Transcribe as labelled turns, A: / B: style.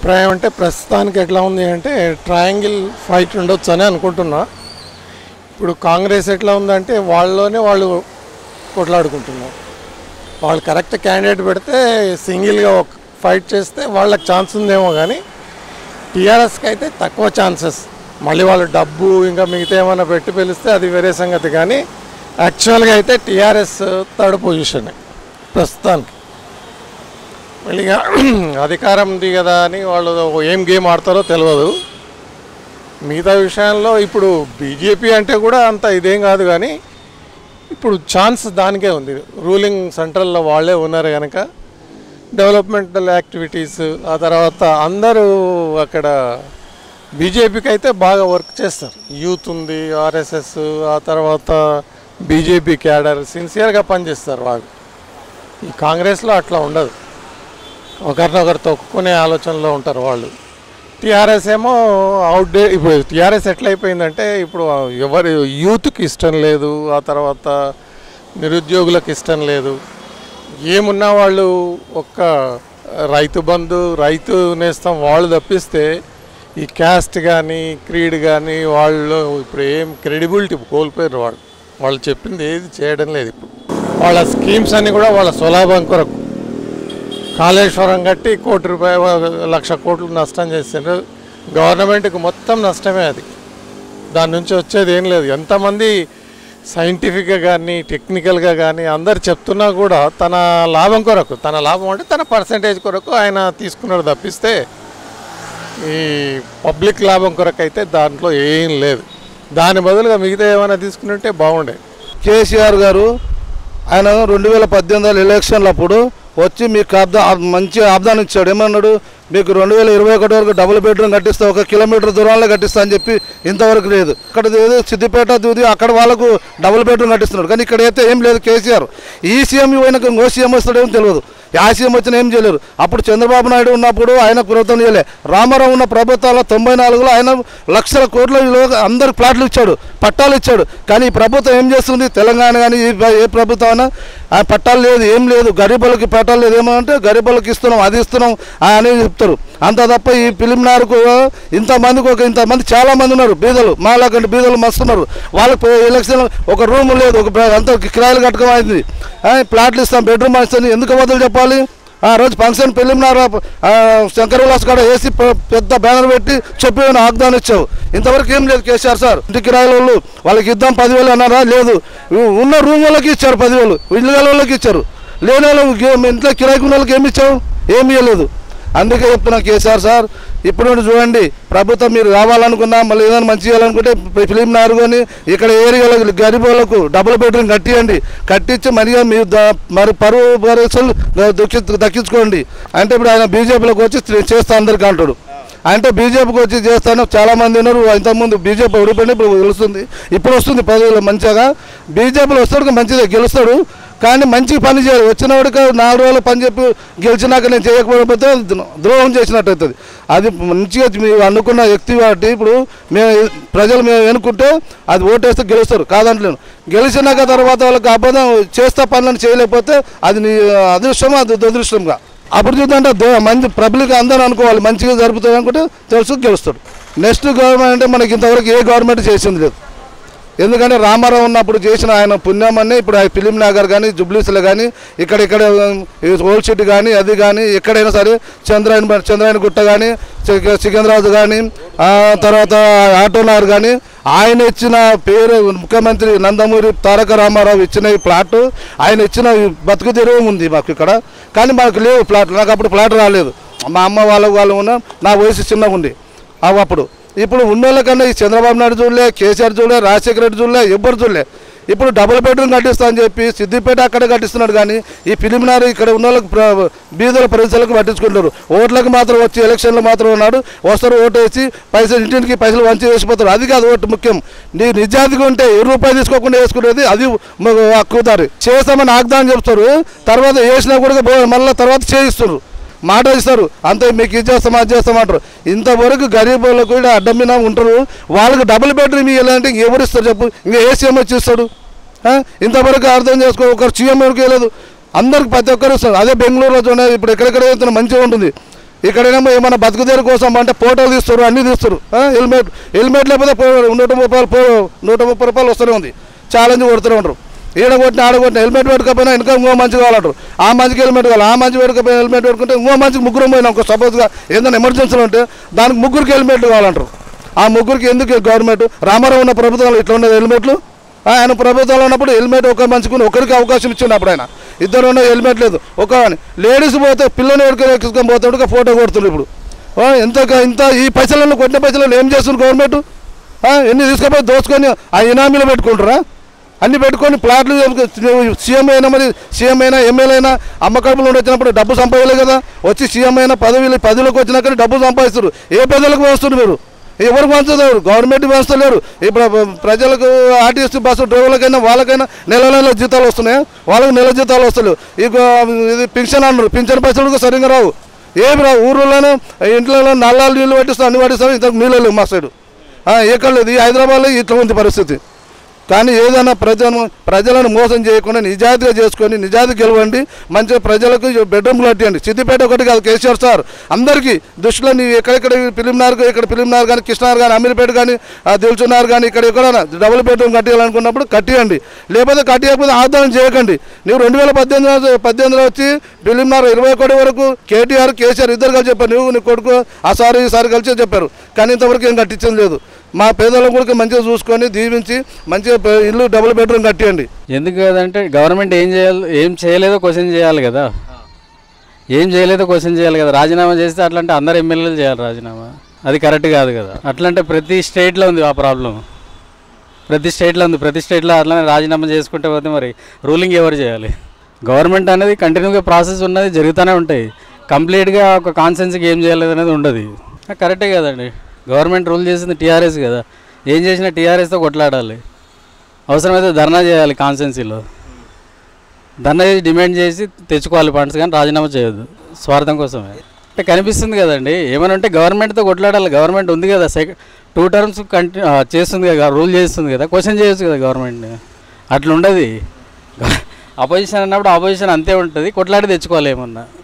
A: అభిప్రాయం అంటే ప్రస్తుతానికి ఎట్లా ఉంది అంటే ట్రయాంగిల్ ఫైట్ ఉండొచ్చు అని అనుకుంటున్నా ఇప్పుడు కాంగ్రెస్ ఎట్లా ఉందంటే వాళ్ళలోనే వాళ్ళు కొట్లాడుకుంటున్నారు వాళ్ళు కరెక్ట్ క్యాండిడేట్ పెడితే సింగిల్గా ఒక ఫైట్ చేస్తే వాళ్ళకి ఛాన్స్ ఉందేమో కానీ టీఆర్ఎస్కి అయితే తక్కువ ఛాన్సెస్ మళ్ళీ వాళ్ళు డబ్బు ఇంకా మిగతా ఏమైనా పెట్టి పిలిస్తే అది వేరే సంగతి కానీ యాక్చువల్గా అయితే టీఆర్ఎస్ థర్డ్ పొజిషన్ ప్రస్తుతానికి మళ్ళీ ఇక అధికారం ఉంది కదా అని వాళ్ళు ఏం గేమ్ ఆడతారో తెలియదు మిగతా విషయాల్లో ఇప్పుడు బీజేపీ అంటే కూడా అంత ఇదేం కాదు కానీ ఇప్పుడు ఛాన్స్ దానికే ఉంది రూలింగ్ సెంట్రల్లో వాళ్ళే ఉన్నారు కనుక డెవలప్మెంటల్ యాక్టివిటీస్ ఆ తర్వాత అందరూ అక్కడ బీజేపీకి అయితే బాగా వర్క్ చేస్తారు యూత్ ఉంది ఆర్ఎస్ఎస్ ఆ తర్వాత బీజేపీ క్యాడర్ సిన్సియర్గా పనిచేస్తారు వాళ్ళు ఈ కాంగ్రెస్లో అట్లా ఉండదు ఒకరినొకరు తొక్కుకునే ఆలోచనలో ఉంటారు వాళ్ళు టీఆర్ఎస్ ఏమో అవుట్డే ఇప్పుడు టీఆర్ఎస్ ఎట్లయిపోయిందంటే ఇప్పుడు ఎవరు యూత్కి ఇష్టం లేదు ఆ తర్వాత నిరుద్యోగులకు ఇష్టం లేదు ఏమున్నా వాళ్ళు ఒక్క రైతు బంధు రైతు నేస్తం వాళ్ళు తప్పిస్తే ఈ క్యాస్ట్ కానీ క్రీడ్ కానీ వాళ్ళు ఇప్పుడు ఏం క్రెడిబిలిటీ కోల్పోయారు వాళ్ళు వాళ్ళు చెప్పింది ఏది చేయడం లేదు ఇప్పుడు వాళ్ళ స్కీమ్స్ అన్నీ కూడా వాళ్ళ స్వలాభం కొరకు కాళేశ్వరం కట్టి కోటి రూపాయలు లక్ష కోట్లు నష్టం చేసిండ్రు గవర్నమెంట్కి మొత్తం నష్టమే అది దాని నుంచి వచ్చేది ఏం లేదు ఎంతమంది సైంటిఫిక్గా కానీ టెక్నికల్గా కానీ అందరు చెప్తున్నా కూడా తన లాభం కొరకు తన లాభం అంటే తన పర్సంటేజ్ కొరకు ఆయన తీసుకున్నాడు తప్పిస్తే ఈ పబ్లిక్ లాభం కొరకు అయితే దాంట్లో ఏం లేదు దాని బదులుగా మిగతా ఏమైనా తీసుకుంటే బాగుండే
B: కేసీఆర్ గారు ఆయన రెండు వేల పద్దెనిమిది ఎలక్షన్ల అప్పుడు వచ్చి మీకు అబ్దా మంచి ఆబ్దానం ఇచ్చాడు ఏమన్నాడు మీకు రెండు వేల ఇరవై ఒకటి వరకు డబుల్ బెడ్రూమ్ కట్టిస్తా ఒక కిలోమీటర్ దూరంలో కట్టిస్తా అని చెప్పి ఇంతవరకు లేదు ఇక్కడ ఏదో సిద్దిపేట దూది అక్కడ వాళ్ళకు డబుల్ బెడ్రూమ్ కట్టిస్తున్నాడు కానీ ఇక్కడ అయితే ఏం లేదు కేసీఆర్ ఈ సీఎం పోయినాక ఇంకో సీఎం వస్తాడేమో తెలియదు ఆ సీఎం వచ్చినా ఏం చేయలేరు అప్పుడు చంద్రబాబు నాయుడు ఉన్నప్పుడు ఆయన ప్రభుత్వం చేయలే రామారావు ఉన్న ప్రభుత్వాల తొంభై నాలుగులో ఆయన లక్షల కోట్ల విలువ అందరికి ప్లాట్లు ఇచ్చాడు పట్టాలు ఇచ్చాడు కానీ ఈ ప్రభుత్వం ఏం చేస్తుంది తెలంగాణ కానీ ఈ ప్ర- ఏ ప్రభుత్వం అయినా ఆ పట్టాలు లేదు ఏం లేదు గరీబులకి పట్టాలు లేదు ఏమంటే గరీబులకి ఇస్తున్నాం అది ఇస్తున్నాం ఆ అని చెప్తారు అంత తప్ప ఈ ఫిలింనార్కు ఇంతమందికి ఒక ఇంతమంది చాలా మంది ఉన్నారు బీదలు మాలాకంటే బీదలు మస్తున్నారు వాళ్ళకి ఎలక్షన్ ఒక రూమ్ లేదు ఒక ప్ర- అంత కిరాయిలు కట్టుకోమైంది ప్లాట్లు ఇస్తాం బెడ్రూమ్ ఇస్తాం ఎందుకు వదులు చెప్పాలి ఆ రోజు ఫంక్షన్ పెళ్ళినారు శంకర్ విలాస్ కాడ వేసి పె- పెద్ద బ్యానర్ పెట్టి చెప్పి ఆగ్దానం ఇచ్చావు ఇంతవరకు ఏం లేదు కేసీఆర్ సార్ ఇంటి కిరాయిల వాళ్ళు వాళ్ళకి ఇద్దాం పదివేలు అన్నారా లేదు ఉ- ఉన్న రూమ్ వాళ్ళకి ఇచ్చారు పదివేలు ఇల్లు గల వాళ్ళకి ఇచ్చారు లేని వాళ్ళు గే- ఇంట్లో కిరాయికి ఉన్న వాళ్ళకి ఏమి ఇచ్చావు ఏమి ఇవ్వలేదు అందుకే చెప్తున్నా కేసీఆర్ సార్ ఇప్పుడు నుండి చూడండి ప్రభుత్వం మీరు రావాలనుకున్నా మళ్ళీ ఏదైనా మంచి చేయాలనుకుంటే ఫిలిం నారు కానీ ఇక్కడ ఏరియాలకు గరీబ్ వాళ్ళకు డబుల్ బెడ్రూమ్ కట్టియండి కట్టించి మరిగా మీరు ద- మరి పరువు పరిస్థితులు దక్కి దక్కించుకోండి అంటే ఇప్పుడు ఆయన బీజేపీలోకి వచ్చి చేస్తా అందరికీ అంటాడు అంటే బీజేపీకి వచ్చి చేస్తాను చాలా మంది ఉన్నారు ఇంతకుముందు బీజేపీ ఓడిపోయింది ఇప్పుడు గెలుస్తుంది ఇప్పుడు వస్తుంది పదవిలో మంచిగా బీజేపీలో వస్తాడు మంచిగా గెలుస్తాడు కానీ మంచి పని చేయాలి వచ్చినవాడికి నాలుగు రోజులు పని చెప్పి గెలిచినాక నేను చేయకపోతే ద్రోహం చేసినట్టు అవుతుంది అది మంచిగా మీరు అనుకున్న వ్యక్తి కాబట్టి ఇప్పుడు మేము ప్రజలు మేము ఎన్నుకుంటే అది ఓటేస్తే గెలుస్తారు కాదంటలేను గెలిచినాక తర్వాత వాళ్ళకి అబద్ధం చేస్తా పనులను చేయలేకపోతే అది నీ అదృష్టం అది దురదృష్టంగా అప్పుడు చూద్దంటే దే- మంచి పబ్లిక్ అందరూ అనుకోవాలి మంచిగా జరుపుతుంది అనుకుంటే తెలుసు గెలుస్తాడు నెక్స్ట్ గవర్నమెంట్ అంటే మనకి ఇంతవరకు ఏ గవర్నమెంట్ చేసింది లేదు ఎందుకంటే రామారావు ఉన్నప్పుడు చేసిన ఆయన పుణ్యమని ఇప్పుడు ఆ ఫిలిం నగర్ కానీ జుబ్లీస్లో కానీ ఇక్కడ ఇక్కడ ఈ ఓల్డ్ సిటీ కానీ అది కానీ ఎక్కడైనా సరే చంద్రాయన చంద్రాయన గుట్ట కానీ సిక- సికింద్రాబాద్ కానీ ఆ తర్వాత ఆటోనగర్ కానీ ఆయన ఇచ్చిన పేరు ముఖ్యమంత్రి నందమూరి తారక రామారావు ఇచ్చిన ఈ ప్లాట్ ఆయన ఇచ్చిన ఈ బతుకు తెరువు ఉంది మాకు ఇక్కడ కానీ మాకు లేవు ప్లాట్ నాకు అప్పుడు ప్లాట్ రాలేదు మా అమ్మ వాళ్ళ వాళ్ళు ఉన్న నా వయసు చిన్నగా ఉంది అవి అప్పుడు ఇప్పుడు ఉన్నోళ్ళ కన్నా ఈ చంద్రబాబు నాయుడు చూడలే కేసీఆర్ చూడలే రాజశేఖర రెడ్డి చూడలే ఎవ్వరు చూడలే ఇప్పుడు డబుల్ బెడ్రూమ్ కట్టిస్తా అని చెప్పి సిద్దిపేట అక్కడే కట్టిస్తున్నాడు కానీ ఈ ఫిలింనారు ఇక్కడ ఉన్న వాళ్ళకి ప్ర- బీదల ప్రజలకు పట్టించుకుంటారు ఓట్లకు మాత్రం వచ్చి ఎలక్షన్లో మాత్రం ఉన్నాడు వస్తారు ఓటు వేసి పైసలు ఇంటింటికి పైసలు వంచి వేసిపోతారు అది కాదు ఓటు ముఖ్యం నీ నిజాతిగా ఉంటే ఏ రూపాయి తీసుకోకుండా వేసుకునేది అది హక్కుదారి చేస్తామని ఆగ్దానం చెప్తారు తర్వాత వేసినా కూడా బో- మళ్ళీ తర్వాత చేయిస్తారు మాట ఇస్తారు అంతే మీకు ఇది చేస్తాం అది చేస్తామంటారు ఇంతవరకు గరీబ్ వాళ్ళకు కూడా అడ్డం మీద ఉంటారు వాళ్ళకి డబుల్ బెడ్రూమ్ ఇవ్వాలంటే ఎవరు ఇస్తారు చెప్పు ఇంకా ఏ సీఎం వచ్చి ఇస్తాడు ఆ? ఇంతవరకు అర్థం చేసుకో ఒకరు సీఎం ఎవరికి ఇవ్వలేదు అందరికి ప్రతి ఒక్కరు ఇస్తారు అదే బెంగళూరులో చూడండి ఇప్పుడు ఎక్కడెక్కడ వెళ్తున్నా మంచిగా ఉంటుంది ఇక్కడేమో ఏమైనా బతుకుదేరు కోసం అంటే ఫోటోలు తీస్తారు అన్నీ తీస్తారు ఆ, హెల్మెట్ హెల్మెట్ లేకపోతే పో- నూట ముప్పై రూపాయలు పో- నూట ముప్పై రూపాయలు వస్తూనే ఉంది ఛాలెంజ్ కొడుతూనే ఉంటారు ఈడ కొట్టిన ఆడ కొట్టిన హెల్మెట్ పెట్టుకపోయినా ఇంకా ఇంకో మంచి కావాలంటారు ఆ మంచికి హెల్మెట్ కావాలి ఆ మంచి పెట్టుకపోయిన హెల్మెట్ పెట్టుకుంటే ఇంకో మంచికి ముగ్గురు పోయినా ఒక సపోజ్గా ఏదైనా ఎమర్జెన్సీలో ఉంటే దానికి ముగ్గురికి హెల్మెట్ కావాలంటారు ఆ ముగ్గురికి ఎందుకు గవర్నమెంట్ రామారావు ఉన్న ప్రభుత్వంలో ఇట్లా ఉండేది హెల్మెట్లు ఆ, ఆయన ప్రభుత్వంలో ఉన్నప్పుడు హెల్మెట్ ఒక మంచుకుని ఒకరికి అవకాశం ఇచ్చిండు అప్పుడు ఆయన ఇద్దరు ఉన్న హెల్మెట్ లేదు ఒక లేడీస్ పోతే పిల్లని ఎడుకొని ఎక్కించుకొని పోతాడు ఫోటో కొడుతున్నారు ఇప్పుడు ఆ, ఎంత ఇంత ఈ పైసలను కొట్టిన పైసలను ఏం చేస్తుంది గవర్నమెంట్ ఆ, ఎన్ని తీసుకుపోయి దోచుకొని ఆ ఇనామీలు పెట్టుకుంటారా అన్ని పెట్టుకొని ప్లాట్లు సీఎం అయినా మరి సీఎం అయినా ఎమ్మెల్యే అయినా అమ్మకడుపులు ఉండి వచ్చినప్పుడు డబ్బు సంపాదలే కదా వచ్చి సీఎం అయినా పదవిలు పదవిలోకి వచ్చినాక డబ్బు సంపాదిస్తారు ఏ ప్రజలకు వస్తుంది మీరు ఎవరు పంచుతారు గవర్నమెంట్ పంచలేరు ఇప్పుడు ప్రజలకు ఆర్టీసీ బస్సు డ్రైవర్లకైనా వాళ్ళకైనా నెల నెల జీతాలు వస్తున్నాయి వాళ్ళకి నెల జీతాలు వస్తలేవు ఇక ఇది పింఛన్ అన్నారు పింఛన్ పైసలు కూడా సరిగ్గా రావు ఏమి రావు ఊర్లోనే ఇంట్లో నల్లాలు నీళ్ళు పట్టిస్తాం అన్ని పట్టిస్తాం ఇంతకు నీళ్ళు లేవు మా సైడు ఆ, ఎక్కడ లేదు ఈ హైదరాబాద్లో ఇట్లా ఉంది పరిస్థితి కానీ ఏదైనా ప్రజలను ప్రజలను మోసం చేయకుండా నిజాయితీగా చేసుకొని నిజాయితీ గెలవండి మంచిగా ప్రజలకు బెడ్రూమ్లు కట్టియండి సిద్దిపేట ఒకటి కాదు కేసీఆర్ సార్ అందరికీ దృష్టిలో నీవు ఎక్కడెక్కడ ఫిలింనార్ ఇక్కడ ఫిలింనార్ కానీ కృష్ణార్ కానీ అమీర్పేట కానీ దిల్చున్నారు కానీ ఇక్కడ ఎక్కడైనా డబుల్ బెడ్రూమ్ కట్టియాలనుకున్నప్పుడు కట్టియండి లేకపోతే కట్టియకపోతే ఆదాయం చేయకండి నువ్వు రెండు వేల పద్దెనిమిది పద్దెనిమిదిలో వచ్చి ఫిలింనార్ ఇరవై ఒకటి వరకు కేటీఆర్ కేసీఆర్ ఇద్దరు కలిసి చెప్పారు నువ్వు నీ కొడుకు ఆ సారి ఈ సారి కలిసి చెప్పారు కానీ ఇంతవరకు ఏం కట్టించడం లేదు మా పేదలను కూడా మంచిగా చూసుకొని దీవించి మంచిగా ప- ఇల్లు డబుల్ బెడ్రూమ్ కట్టియండి
C: ఎందుకు కదంటే గవర్నమెంట్ ఏం చేయాలి ఏం చేయలేదో క్వశ్చన్ చేయాలి కదా ఏం చేయలేదో క్వశ్చన్ చేయాలి కదా రాజీనామా చేస్తే అట్లంటే అందరు ఎమ్మెల్యేలు చేయాలి రాజీనామా అది కరెక్ట్ కాదు కదా అట్లంటే ప్రతి స్టేట్లో ఉంది ఆ ప్రాబ్లం ప్రతి స్టేట్లో ఉంది ప్రతి స్టేట్లో అట్లనే రాజీనామా చేసుకుంటే పోతే మరి రూలింగ్ ఎవరు చేయాలి గవర్నమెంట్ అనేది కంటిన్యూగా ప్రాసెస్ ఉన్నది జరుగుతూనే ఉంటాయి కంప్లీట్గా ఒక కాన్సెన్స్కి ఏం చేయలేదు అనేది ఉండదు కరెక్టే కదండి గవర్నమెంట్ రూల్ చేసింది టీఆర్ఎస్ కదా ఏం చేసినా టీఆర్ఎస్తో కొట్లాడాలి అవసరమైతే ధర్నా చేయాలి కాన్సెన్సీలో ధర్నా చేసి డిమాండ్ చేసి తెచ్చుకోవాలి ఫండ్స్ కానీ రాజీనామా చేయొద్దు స్వార్థం కోసమే అంటే కనిపిస్తుంది కదండి ఏమైనా ఉంటే గవర్నమెంట్తో కొట్లాడాలి గవర్నమెంట్ ఉంది కదా సెకండ్ టూ టర్మ్స్ కంటి ఆ, చేస్తుంది కదా రూల్ చేస్తుంది కదా క్వశ్చన్ చేయొచ్చు కదా గవర్నమెంట్ని అట్లా ఉండదు అపోజిషన్ అన్నప్పుడు అపోజిషన్ అంతే ఉంటుంది కొట్లాడి తెచ్చుకోవాలి ఏమన్నా